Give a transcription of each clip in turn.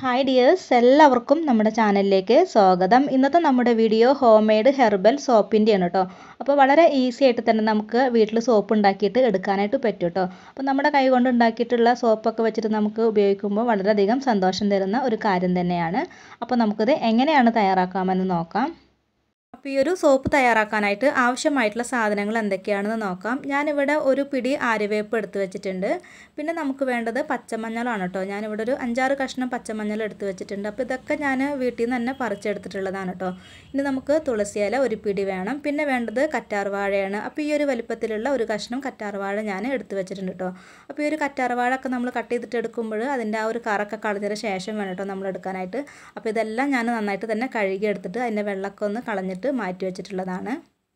hi dears എല്ലാവർക്കും നമ്മുടെ ചാനലിലേക്ക് സ്വാഗതം ഇന്നത്തെ നമ്മുടെ വീഡിയോ ഹോം മെയ്ഡ് ഹെർബൽ സോപ്പിൻ്റെയാണ് കേട്ടോ അപ്പോൾ വളരെ ഈസി ആയിട്ട് തന്നെ നമുക്ക് വീട്ടിൽ സോപ്പ് ഉണ്ടാക്കിയിട്ട് എടുക്കാനായിട്ട് പറ്റും കേട്ടോ അപ്പോൾ നമ്മുടെ കൈ കൊണ്ട് ഉണ്ടാക്കിയിട്ടുള്ള സോപ്പൊക്കെ വെച്ചിട്ട് നമുക്ക് ഉപയോഗിക്കുമ്പോൾ വളരെയധികം സന്തോഷം തരുന്ന ഒരു കാര്യം തന്നെയാണ് അപ്പോൾ നമുക്കിത് എങ്ങനെയാണ് തയ്യാറാക്കാമെന്ന് നോക്കാം അപ്പോൾ ഈ ഒരു സോപ്പ് തയ്യാറാക്കാനായിട്ട് ആവശ്യമായിട്ടുള്ള സാധനങ്ങൾ എന്തൊക്കെയാണെന്ന് നോക്കാം ഞാനിവിടെ ഒരു പിടി ആര്യവേപ്പ് എടുത്ത് വെച്ചിട്ടുണ്ട് പിന്നെ നമുക്ക് വേണ്ടത് പച്ചമഞ്ഞളാണ് കേട്ടോ ഞാനിവിടെ ഒരു അഞ്ചാറ് കഷ്ണം പച്ചമഞ്ഞൾ എടുത്ത് വെച്ചിട്ടുണ്ട് അപ്പോൾ ഇതൊക്കെ ഞാൻ വീട്ടിൽ നിന്ന് തന്നെ പറിച്ചെടുത്തിട്ടുള്ളതാണ് കേട്ടോ ഇനി നമുക്ക് തുളസിയില ഒരു പിടി വേണം പിന്നെ വേണ്ടത് കറ്റാർവാഴയാണ് അപ്പോൾ ഈ ഒരു വലിപ്പത്തിലുള്ള ഒരു കഷ്ണം കറ്റാർവാഴ ഞാൻ എടുത്ത് വെച്ചിട്ടുണ്ട് കേട്ടോ അപ്പോൾ ഈ ഒരു കറ്റാർവാഴ ഒക്കെ നമ്മൾ കട്ട് ചെയ്തിട്ട് എടുക്കുമ്പോൾ അതിൻ്റെ ആ ഒരു കറൊക്കെ കളഞ്ഞതിന് ശേഷം വേണം കേട്ടോ നമ്മൾ എടുക്കാനായിട്ട് അപ്പോൾ ഇതെല്ലാം ഞാൻ നന്നായിട്ട് തന്നെ കഴുകി എടുത്തിട്ട് അതിൻ്റെ വെള്ളമൊക്കെ ഒന്ന് കളഞ്ഞിട്ട് മാറ്റി വെച്ചിട്ടുള്ളതാണ്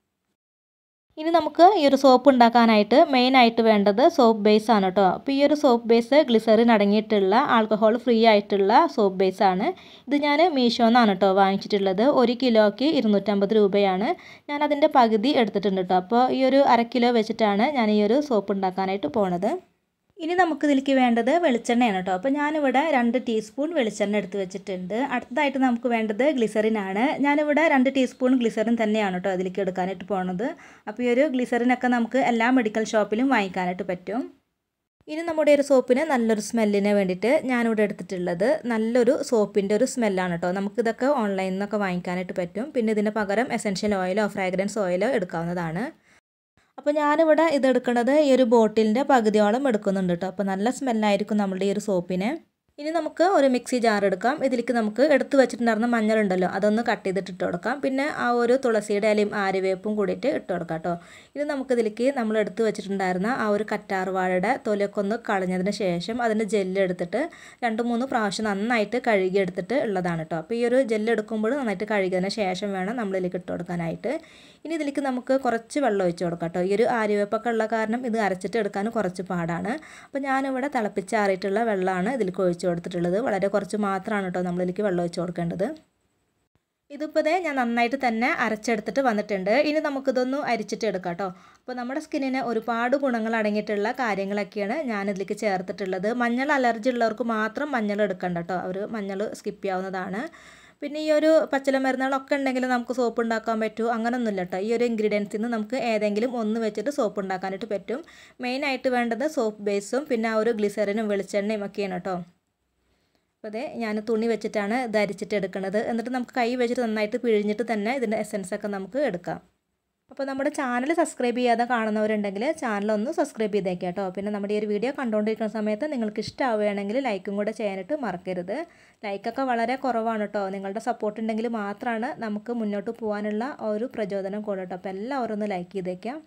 ഇനി നമുക്ക് ഈ ഒരു സോപ്പ് ഉണ്ടാക്കാനായിട്ട് മെയിനായിട്ട് വേണ്ടത് സോപ്പ് ബേസ് ആണ് കേട്ടോ അപ്പോൾ ഈ ഒരു സോപ്പ് ബേസ് ഗ്ലിസറിൻ അടങ്ങിയിട്ടുള്ള ആൽക്കഹോൾ ഫ്രീ ആയിട്ടുള്ള സോപ്പ് ബേസ് ആണ് ഇത് ഞാൻ മീഷോന്നാണ് കേട്ടോ വാങ്ങിച്ചിട്ടുള്ളത് ഒരു കിലോയ്ക്ക് ഇരുന്നൂറ്റമ്പത് രൂപയാണ് ഞാൻ അതിൻ്റെ പകുതി എടുത്തിട്ടുണ്ട് കേട്ടോ അപ്പോൾ ഈ ഒരു അര കിലോ വെച്ചിട്ടാണ് ഞാൻ ഈ ഒരു സോപ്പ് ഉണ്ടാക്കാനായിട്ട് പോണത് ഇനി നമുക്ക് ഇതിലേക്ക് വേണ്ടത് വെളിച്ചെണ്ണയാണ് കേട്ടോ അപ്പോൾ ഞാനിവിടെ രണ്ട് ടീസ്പൂൺ വെളിച്ചെണ്ണ എടുത്ത് വെച്ചിട്ടുണ്ട് അടുത്തതായിട്ട് നമുക്ക് വേണ്ടത് ഗ്ലിസറിൻ ആണ് ഞാനിവിടെ രണ്ട് ടീസ്പൂൺ ഗ്ലിസറിൻ തന്നെയാണ് കേട്ടോ അതിലേക്ക് എടുക്കാനായിട്ട് പോണത് അപ്പോൾ ഈ ഒരു ഗ്ലിസറിനൊക്കെ നമുക്ക് എല്ലാ മെഡിക്കൽ ഷോപ്പിലും വാങ്ങിക്കാനായിട്ട് പറ്റും ഇനി നമ്മുടെ ഒരു സോപ്പിന് നല്ലൊരു സ്മെല്ലിന് വേണ്ടിയിട്ട് ഞാനിവിടെ എടുത്തിട്ടുള്ളത് നല്ലൊരു സോപ്പിൻ്റെ ഒരു സ്മെല്ലാണ് കേട്ടോ നമുക്കിതൊക്കെ ഓൺലൈനിൽ നിന്നൊക്കെ വാങ്ങിക്കാനായിട്ട് പറ്റും പിന്നെ ഇതിന് പകരം എസെൻഷ്യൽ ഓയിലോ ഫ്രാഗ്രൻസ് ഓയിലോ എടുക്കാവുന്നതാണ് അപ്പോൾ ഞാനിവിടെ ഇതെടുക്കുന്നത് ഈ ഒരു ബോട്ടിലിൻ്റെ പകുതിയോളം എടുക്കുന്നുണ്ട് കേട്ടോ അപ്പോൾ നല്ല സ്മെല്ലായിരിക്കും നമ്മളുടെ ഈ ഒരു സോപ്പിന് ഇനി നമുക്ക് ഒരു മിക്സി ജാർ എടുക്കാം ഇതിലേക്ക് നമുക്ക് എടുത്തു വെച്ചിട്ടുണ്ടായിരുന്ന മഞ്ഞളുണ്ടല്ലോ അതൊന്ന് കട്ട് ചെയ്തിട്ട് ഇട്ട് കൊടുക്കാം പിന്നെ ആ ഒരു തുളസിയുടെ ഇലയും ആര്യവേപ്പും കൂടിയിട്ട് ഇട്ട് കൊടുക്കാം കേട്ടോ ഇത് നമുക്ക് ഇതിലേക്ക് നമ്മൾ എടുത്തു വെച്ചിട്ടുണ്ടായിരുന്ന ആ ഒരു കറ്റാർവാഴയുടെ തൊലിയൊക്കെ ഒന്ന് കളഞ്ഞതിന് ശേഷം അതിൻ്റെ ജെല്ല് എടുത്തിട്ട് രണ്ട് മൂന്ന് പ്രാവശ്യം നന്നായിട്ട് കഴുകി എടുത്തിട്ട് ഉള്ളതാണ് കേട്ടോ അപ്പോൾ ഈ ഒരു ജെല്ല് എടുക്കുമ്പോൾ നന്നായിട്ട് കഴുകിയതിന് ശേഷം വേണം നമ്മളിതിലേക്ക് ഇട്ട് കൊടുക്കാനായിട്ട് ഇനി ഇതിലേക്ക് നമുക്ക് കുറച്ച് വെള്ളം ഒഴിച്ച് കൊടുക്കാം കേട്ടോ ഈ ഒരു ആര്യവേപ്പൊക്കെ ഉള്ള കാരണം ഇത് അരച്ചിട്ട് എടുക്കാൻ കുറച്ച് പാടാണ് അപ്പോൾ ഞാനിവിടെ തിളപ്പിച്ചാറിയിട്ടുള്ള വെള്ളമാണ് ഇതിലേക്ക് ഒഴിച്ച് കൊടുത്തിട്ടുള്ളത് വളരെ കുറച്ച് മാത്രമാണ് കേട്ടോ നമ്മളിതിലേക്ക് വെള്ളം ഒഴിച്ച് കൊടുക്കേണ്ടത് ഇതിപ്പോൾ ഇതേ ഞാൻ നന്നായിട്ട് തന്നെ അരച്ചെടുത്തിട്ട് വന്നിട്ടുണ്ട് ഇനി നമുക്കിതൊന്ന് അരിച്ചിട്ട് എടുക്കാം കേട്ടോ അപ്പോൾ നമ്മുടെ സ്കിന്നിന് ഒരുപാട് ഗുണങ്ങൾ അടങ്ങിയിട്ടുള്ള കാര്യങ്ങളൊക്കെയാണ് ഞാനിതിലേക്ക് ചേർത്തിട്ടുള്ളത് മഞ്ഞൾ അലർജി ഉള്ളവർക്ക് മാത്രം മഞ്ഞൾ എടുക്കണ്ട കേട്ടോ അവർ മഞ്ഞൾ സ്കിപ്പ് ചെയ്യാവുന്നതാണ് പിന്നെ ഈ ഒരു പച്ചില മരുന്നുകളൊക്കെ ഉണ്ടെങ്കിൽ നമുക്ക് സോപ്പ് ഉണ്ടാക്കാൻ പറ്റും അങ്ങനൊന്നുമില്ല കേട്ടോ ഈ ഒരു ഇൻഗ്രീഡിയൻസിൽ നിന്ന് നമുക്ക് ഏതെങ്കിലും ഒന്ന് വെച്ചിട്ട് സോപ്പ് ഉണ്ടാക്കാനായിട്ട് പറ്റും മെയിനായിട്ട് വേണ്ടത് സോപ്പ് ബേസും പിന്നെ ആ ഒരു ഗ്ലിസറിനും വെളിച്ചെണ്ണയും ഒക്കെയാണ് കേട്ടോ അപ്പോൾ അതെ ഞാൻ തുണി വെച്ചിട്ടാണ് ഇത് അരിച്ചിട്ട് എടുക്കുന്നത് എന്നിട്ട് നമുക്ക് കൈ വെച്ചിട്ട് നന്നായിട്ട് പിഴിഞ്ഞിട്ട് തന്നെ ഇതിൻ്റെ എസൻസൊക്കെ നമുക്ക് എടുക്കാം അപ്പോൾ നമ്മുടെ ചാനൽ സബ്സ്ക്രൈബ് ചെയ്യാതെ കാണുന്നവരുണ്ടെങ്കിൽ ചാനൽ ഒന്ന് സബ്സ്ക്രൈബ് ചെയ്തേക്കാം കേട്ടോ പിന്നെ നമ്മുടെ ഈ ഒരു വീഡിയോ കണ്ടുകൊണ്ടിരിക്കുന്ന സമയത്ത് നിങ്ങൾക്ക് ഇഷ്ടമാവുകയാണെങ്കിൽ ലൈക്കും കൂടെ ചെയ്യാനായിട്ട് മറക്കരുത് ലൈക്കൊക്കെ വളരെ കുറവാണ് കേട്ടോ നിങ്ങളുടെ സപ്പോർട്ട് ഉണ്ടെങ്കിൽ മാത്രമാണ് നമുക്ക് മുന്നോട്ട് പോകാനുള്ള ഒരു പ്രചോദനം കൂടെ കേട്ടോ അപ്പോൾ എല്ലാവരും ഒന്ന് ലൈക്ക് ചെയ്തേക്കാം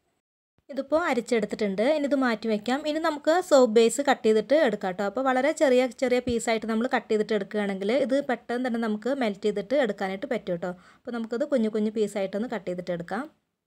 ഇതിപ്പോൾ അരിച്ചെടുത്തിട്ടുണ്ട് ഇനി ഇത് മാറ്റി വയ്ക്കാം ഇനി നമുക്ക് സോപ്പ് ബേസ് കട്ട് ചെയ്തിട്ട് എടുക്കാം കേട്ടോ അപ്പോൾ വളരെ ചെറിയ ചെറിയ പീസായിട്ട് നമ്മൾ കട്ട് ചെയ്തിട്ട് എടുക്കുകയാണെങ്കിൽ ഇത് പെട്ടെന്ന് തന്നെ നമുക്ക് മെൽറ്റ് ചെയ്തിട്ട് എടുക്കാനായിട്ട് പറ്റും കേട്ടോ അപ്പോൾ നമുക്കത് കുഞ്ഞു കുഞ്ഞു പീസായിട്ടൊന്ന് കട്ട് ചെയ്തിട്ട് എടുക്കാം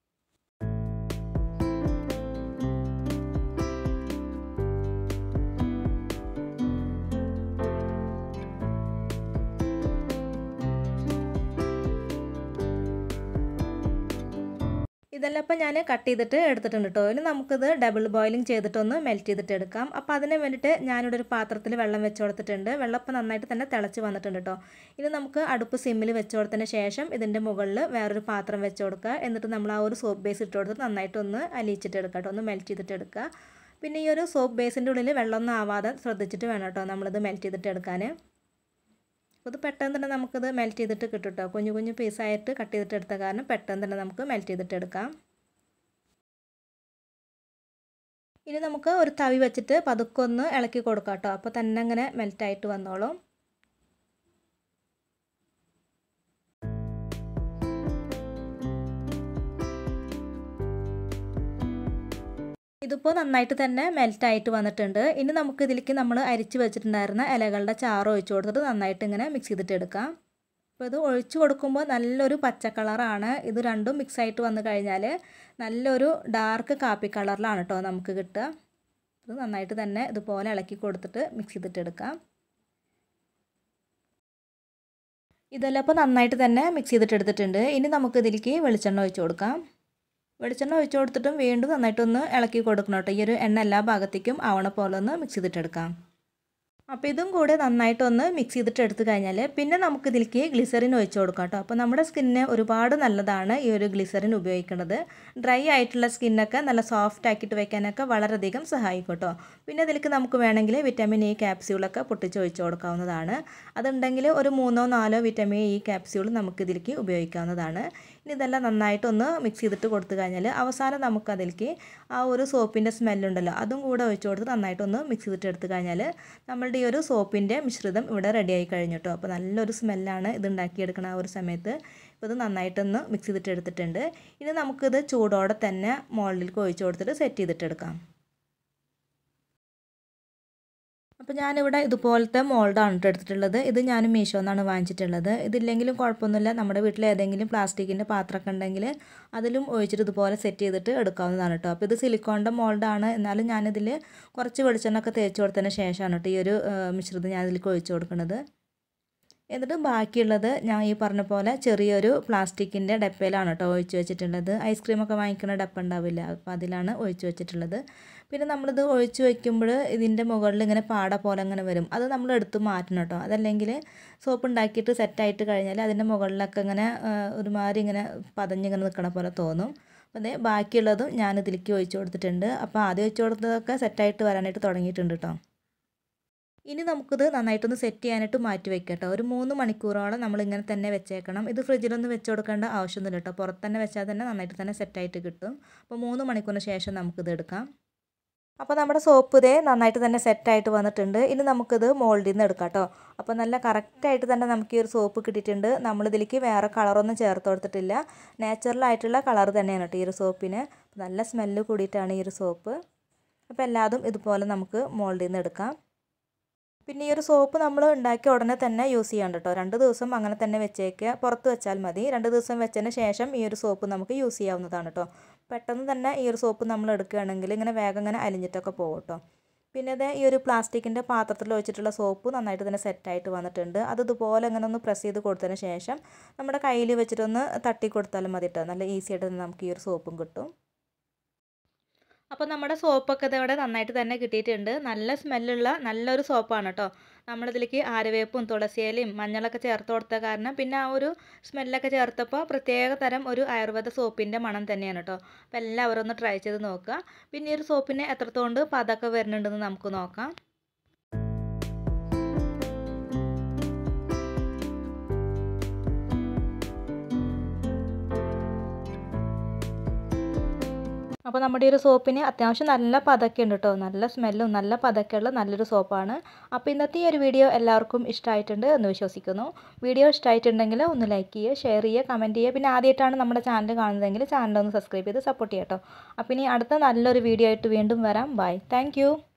ഇതെല്ലാം ഇപ്പം ഞാൻ കട്ട് ചെയ്തിട്ട് എടുത്തിട്ടുണ്ട് കേട്ടോ ഇനി നമുക്കിത് ഡബിൾ ബോയിലിംഗ് ചെയ്തിട്ടൊന്ന് മെൽറ്റ് ചെയ്തിട്ട് എടുക്കാം അപ്പോൾ അതിന് വേണ്ടിയിട്ട് ഞാനിവിടെ ഒരു പാത്രത്തിൽ വെള്ളം വെച്ച് കൊടുത്തിട്ടുണ്ട് വെള്ളം ഇപ്പം നന്നായിട്ട് തന്നെ തിളച്ച് വന്നിട്ടുണ്ട് കേട്ടോ ഇനി നമുക്ക് അടുപ്പ് സിമ്മിൽ വെച്ച് കൊടുത്തതിന് ശേഷം ഇതിൻ്റെ മുകളിൽ വേറൊരു പാത്രം വെച്ച് കൊടുക്കുക എന്നിട്ട് നമ്മൾ ആ ഒരു സോപ്പ് ബേസ് ഇട്ട് കൊടുത്തിട്ട് നന്നായിട്ടൊന്ന് അലിയിച്ചിട്ട് എടുക്കുക കേട്ടോ ഒന്ന് മെൽറ്റ് ചെയ്തിട്ട് എടുക്കുക പിന്നെ ഈ ഒരു സോപ്പ് ബേസിൻ്റെ ഉള്ളിൽ വെള്ളമൊന്നും ആവാതെ ശ്രദ്ധിച്ചിട്ട് വേണം കേട്ടോ നമ്മളിത് മെൽറ്റ് ചെയ്തിട്ട് എടുക്കാൻ അപ്പോൾ ഇത് പെട്ടെന്ന് തന്നെ നമുക്കിത് മെൽറ്റ് ചെയ്തിട്ട് കിട്ടും കേട്ടോ കുഞ്ഞു കുഞ്ഞു പീസായിട്ട് കട്ട് ചെയ്തിട്ട് എടുത്ത കാരണം പെട്ടെന്ന് തന്നെ നമുക്ക് മെൽറ്റ് ചെയ്തിട്ട് എടുക്കാം ഇനി നമുക്ക് ഒരു തവി വെച്ചിട്ട് പതുക്കൊന്ന് ഇളക്കി കൊടുക്കാം കേട്ടോ അപ്പോൾ തന്നെ അങ്ങനെ മെൽറ്റായിട്ട് വന്നോളും ഇതിപ്പോൾ നന്നായിട്ട് തന്നെ മെൽറ്റായിട്ട് വന്നിട്ടുണ്ട് ഇനി നമുക്ക് ഇതിലേക്ക് നമ്മൾ അരിച്ച് വെച്ചിട്ടുണ്ടായിരുന്ന ഇലകളുടെ ചാറ് ഒഴിച്ച് കൊടുത്തിട്ട് നന്നായിട്ട് ഇങ്ങനെ മിക്സ് ചെയ്തിട്ട് എടുക്കാം അപ്പോൾ ഇത് ഒഴിച്ച് കൊടുക്കുമ്പോൾ നല്ലൊരു പച്ച കളറാണ് ഇത് രണ്ടും മിക്സ് ആയിട്ട് വന്നു കഴിഞ്ഞാൽ നല്ലൊരു ഡാർക്ക് കാപ്പി കളറിലാണ് കേട്ടോ നമുക്ക് കിട്ടുക ഇത് നന്നായിട്ട് തന്നെ ഇതുപോലെ ഇളക്കി കൊടുത്തിട്ട് മിക്സ് ചെയ്തിട്ട് എടുക്കാം ഇതെല്ലാം ഇപ്പോൾ നന്നായിട്ട് തന്നെ മിക്സ് ചെയ്തിട്ട് എടുത്തിട്ടുണ്ട് ഇനി നമുക്ക് ഇതിലേക്ക് വെളിച്ചെണ്ണ ഒഴിച്ച് കൊടുക്കാം വെളിച്ചെണ്ണ ഒഴിച്ച് കൊടുത്തിട്ടും വീണ്ടും നന്നായിട്ടൊന്ന് ഇളക്കി കൊടുക്കണം കേട്ടോ ഈ ഒരു എണ്ണ എല്ലാ ഭാഗത്തേക്കും ആവണ പോലെ ഒന്ന് മിക്സ് ചെയ്തിട്ടെടുക്കാം അപ്പോൾ ഇതും കൂടെ നന്നായിട്ടൊന്ന് മിക്സ് ചെയ്തിട്ട് എടുത്തു കഴിഞ്ഞാൽ പിന്നെ നമുക്ക് ഇതിലേക്ക് ഗ്ലിസറിൻ ഒഴിച്ചു കൊടുക്കാം കേട്ടോ അപ്പോൾ നമ്മുടെ സ്കിന്നിന് ഒരുപാട് നല്ലതാണ് ഈ ഒരു ഗ്ലിസറിൻ ഉപയോഗിക്കുന്നത് ഡ്രൈ ആയിട്ടുള്ള സ്കിന്നൊക്കെ നല്ല സോഫ്റ്റ് ആക്കിയിട്ട് വെക്കാനൊക്കെ വളരെയധികം സഹായിക്കും കേട്ടോ പിന്നെ ഇതിലേക്ക് നമുക്ക് വേണമെങ്കിൽ വിറ്റാമിൻ ഇ ക്യാപ്സ്യൂളൊക്കെ പൊട്ടിച്ച് ഒഴിച്ചു കൊടുക്കാവുന്നതാണ് അതുണ്ടെങ്കിൽ ഒരു മൂന്നോ നാലോ വിറ്റാമിൻ ഇ ക്യാപ്സ്യൂൾ നമുക്ക് ഇതിലേക്ക് ഉപയോഗിക്കാവുന്നതാണ് ഇനി ഇതെല്ലാം നന്നായിട്ടൊന്ന് മിക്സ് ചെയ്തിട്ട് കൊടുത്തു കഴിഞ്ഞാൽ അവസാനം നമുക്കതിലേക്ക് ആ ഒരു സോപ്പിൻ്റെ സ്മെല്ലുണ്ടല്ലോ അതും കൂടെ ഒഴിച്ചു കൊടുത്ത് നന്നായിട്ടൊന്ന് മിക്സ് ചെയ്തിട്ട് എടുത്തു കഴിഞ്ഞാൽ നമ്മളുടെ ഈ ഒരു സോപ്പിൻ്റെ മിശ്രിതം ഇവിടെ റെഡിയായി കഴിഞ്ഞു കേട്ടോ അപ്പോൾ നല്ലൊരു സ്മെല്ലാണ് ഇത് ഉണ്ടാക്കിയെടുക്കണ ആ ഒരു സമയത്ത് അപ്പോൾ ഇത് നന്നായിട്ടൊന്ന് മിക്സ് ചെയ്തിട്ട് എടുത്തിട്ടുണ്ട് ഇനി നമുക്കിത് ചൂടോടെ തന്നെ മോൾഡിലേക്ക് ഒഴിച്ചു കൊടുത്തിട്ട് സെറ്റ് ചെയ്തിട്ട് എടുക്കാം അപ്പോൾ ഞാനിവിടെ ഇതുപോലത്തെ മോൾഡാണ് കേട്ടോ എടുത്തിട്ടുള്ളത് ഇത് ഞാൻ മീഷോ എന്നാണ് വാങ്ങിച്ചിട്ടുള്ളത് ഇതില്ലെങ്കിലും കുഴപ്പമൊന്നുമില്ല നമ്മുടെ വീട്ടിൽ ഏതെങ്കിലും പ്ലാസ്റ്റിക്കിൻ്റെ പാത്രമൊക്കെ ഉണ്ടെങ്കിൽ അതിലും ഒഴിച്ചിട്ട് ഇതുപോലെ സെറ്റ് ചെയ്തിട്ട് എടുക്കാവുന്നതാണ് കേട്ടോ അപ്പോൾ ഇത് സിലിക്കോണിൻ്റെ മോൾഡാണ് എന്നാലും ഞാനിതിൽ കുറച്ച് വെളിച്ചെണ്ണയൊക്കെ തേച്ച് കൊടുത്തതിന് ശേഷമാണ് കേട്ടോ ഈ ഒരു മിശ്രിതം ഞാൻ ഇതിലേക്ക് ഒഴിച്ച് കൊടുക്കുന്നത് എന്നിട്ട് ബാക്കിയുള്ളത് ഞാൻ ഈ പറഞ്ഞ പോലെ ചെറിയൊരു പ്ലാസ്റ്റിക്കിൻ്റെ ഡപ്പയിലാണ് കേട്ടോ ഒഴിച്ച് വെച്ചിട്ടുള്ളത് ഐസ്ക്രീമൊക്കെ വാങ്ങിക്കുന്ന ഡപ്പ ഉണ്ടാവില്ല അപ്പോൾ അതിലാണ് ഒഴിച്ച് വെച്ചിട്ടുള്ളത് പിന്നെ നമ്മളിത് ഒഴിച്ച് വയ്ക്കുമ്പോൾ ഇതിൻ്റെ മുകളിൽ ഇങ്ങനെ പാട പോലെ ഇങ്ങനെ വരും അത് നമ്മൾ എടുത്ത് മാറ്റണം കേട്ടോ അതല്ലെങ്കിൽ സോപ്പ് ഉണ്ടാക്കിയിട്ട് സെറ്റായിട്ട് കഴിഞ്ഞാൽ അതിൻ്റെ മുകളിലൊക്കെ ഇങ്ങനെ ഒരുമാതിരി ഇങ്ങനെ പതഞ്ഞിങ്ങനെ നിൽക്കണ പോലെ തോന്നും അപ്പോൾ അതേ ബാക്കിയുള്ളതും ഞാൻ ഇതിലേക്ക് ഒഴിച്ച് കൊടുത്തിട്ടുണ്ട് അപ്പോൾ ആദ്യം ഒഴിച്ച് കൊടുത്തതൊക്കെ സെറ്റായിട്ട് വരാനായിട്ട് തുടങ്ങിയിട്ടുണ്ട് കേട്ടോ ഇനി നമുക്കിത് നന്നായിട്ടൊന്ന് സെറ്റ് ചെയ്യാനായിട്ട് മാറ്റി വെക്കാം കേട്ടോ ഒരു മൂന്ന് മണിക്കൂറോളം നമ്മൾ ഇങ്ങനെ തന്നെ വെച്ചേക്കണം ഇത് ഫ്രിഡ്ജിലൊന്നും വെച്ച് കൊടുക്കേണ്ട ആവശ്യമൊന്നുമില്ല കേട്ടോ പുറത്ത് തന്നെ വെച്ചാൽ തന്നെ നന്നായിട്ട് തന്നെ സെറ്റായിട്ട് കിട്ടും അപ്പോൾ മൂന്ന് മണിക്കൂറിന് ശേഷം നമുക്കിത് എടുക്കാം അപ്പോൾ നമ്മുടെ സോപ്പ് ഇതേ നന്നായിട്ട് തന്നെ സെറ്റായിട്ട് വന്നിട്ടുണ്ട് ഇനി നമുക്കിത് മോൾഡിൽ നിന്ന് എടുക്കാം കേട്ടോ അപ്പോൾ നല്ല കറക്റ്റായിട്ട് തന്നെ നമുക്ക് ഈ ഒരു സോപ്പ് കിട്ടിയിട്ടുണ്ട് നമ്മളിതിലേക്ക് വേറെ കളറൊന്നും ചേർത്ത് കൊടുത്തിട്ടില്ല നാച്ചുറലായിട്ടുള്ള കളർ തന്നെയാണ് കേട്ടോ ഈ ഒരു സോപ്പിന് നല്ല സ്മെല്ല് കൂടിയിട്ടാണ് ഈ ഒരു സോപ്പ് അപ്പോൾ എല്ലാതും ഇതുപോലെ നമുക്ക് മോൾഡിൽ നിന്ന് എടുക്കാം പിന്നെ ഈ ഒരു സോപ്പ് നമ്മൾ ഉണ്ടാക്കിയ ഉടനെ തന്നെ യൂസ് ചെയ്യാൻ കേട്ടോ രണ്ട് ദിവസം അങ്ങനെ തന്നെ വെച്ചേക്കുക പുറത്ത് വെച്ചാൽ മതി രണ്ട് ദിവസം വെച്ചതിന് ശേഷം ഈ ഒരു സോപ്പ് നമുക്ക് യൂസ് ചെയ്യാവുന്നതാണ് കേട്ടോ പെട്ടെന്ന് തന്നെ ഈ ഒരു സോപ്പ് നമ്മൾ എടുക്കുകയാണെങ്കിൽ ഇങ്ങനെ വേഗം ഇങ്ങനെ അലിഞ്ഞിട്ടൊക്കെ പോകും കേട്ടോ പിന്നെ ഇത് ഈ ഒരു പ്ലാസ്റ്റിക്കിൻ്റെ പാത്രത്തിൽ വെച്ചിട്ടുള്ള സോപ്പ് നന്നായിട്ട് തന്നെ സെറ്റായിട്ട് വന്നിട്ടുണ്ട് അത് ഇതുപോലെ ഇങ്ങനെ ഒന്ന് പ്രസ് ചെയ്ത് കൊടുത്തതിന് ശേഷം നമ്മുടെ കയ്യിൽ വെച്ചിട്ടൊന്ന് തട്ടി കൊടുത്താലും മതി കേട്ടോ നല്ല ഈസി ആയിട്ട് തന്നെ നമുക്ക് ഈ ഒരു സോപ്പും കിട്ടും അപ്പോൾ നമ്മുടെ സോപ്പൊക്കെ ഇതവിടെ നന്നായിട്ട് തന്നെ കിട്ടിയിട്ടുണ്ട് നല്ല സ്മെല്ലുള്ള നല്ലൊരു സോപ്പാണ് കേട്ടോ നമ്മളിതിലേക്ക് ആര്യവേപ്പും തുളസിയിലയും മഞ്ഞളൊക്കെ ചേർത്ത് കൊടുത്ത കാരണം പിന്നെ ആ ഒരു സ്മെല്ലൊക്കെ ചേർത്തപ്പോൾ പ്രത്യേക തരം ഒരു ആയുർവേദ സോപ്പിൻ്റെ മണം തന്നെയാണ് കേട്ടോ അപ്പോൾ എല്ലാവരും ഒന്ന് ട്രൈ ചെയ്ത് നോക്കുക പിന്നെ ഈ ഒരു സോപ്പിന് എത്രത്തോണ്ട് പതൊക്കെ വരുന്നുണ്ടെന്ന് നമുക്ക് നോക്കാം അപ്പോൾ നമ്മുടെ ഈ ഒരു സോപ്പിന് അത്യാവശ്യം നല്ല പതക്കെ ഉണ്ട് കേട്ടോ നല്ല സ്മെല്ലും നല്ല പതക്കെയുള്ള നല്ലൊരു സോപ്പാണ് അപ്പോൾ ഇന്നത്തെ ഈ ഒരു വീഡിയോ എല്ലാവർക്കും ഇഷ്ടമായിട്ടുണ്ട് എന്ന് വിശ്വസിക്കുന്നു വീഡിയോ ഇഷ്ടമായിട്ടുണ്ടെങ്കിൽ ഒന്ന് ലൈക്ക് ചെയ്യുക ഷെയർ ചെയ്യുക കമൻറ്റ് ചെയ്യുക പിന്നെ ആദ്യമായിട്ടാണ് നമ്മുടെ ചാനൽ കാണുന്നതെങ്കിൽ ചാനൽ ഒന്ന് സബ്സ്ക്രൈബ് ചെയ്ത് സപ്പോർട്ട് ചെയ്യാം കേട്ടോ അപ്പോൾ ഇനി അടുത്ത നല്ലൊരു വീഡിയോ ആയിട്ട് വീണ്ടും വരാം ബൈ താങ്ക്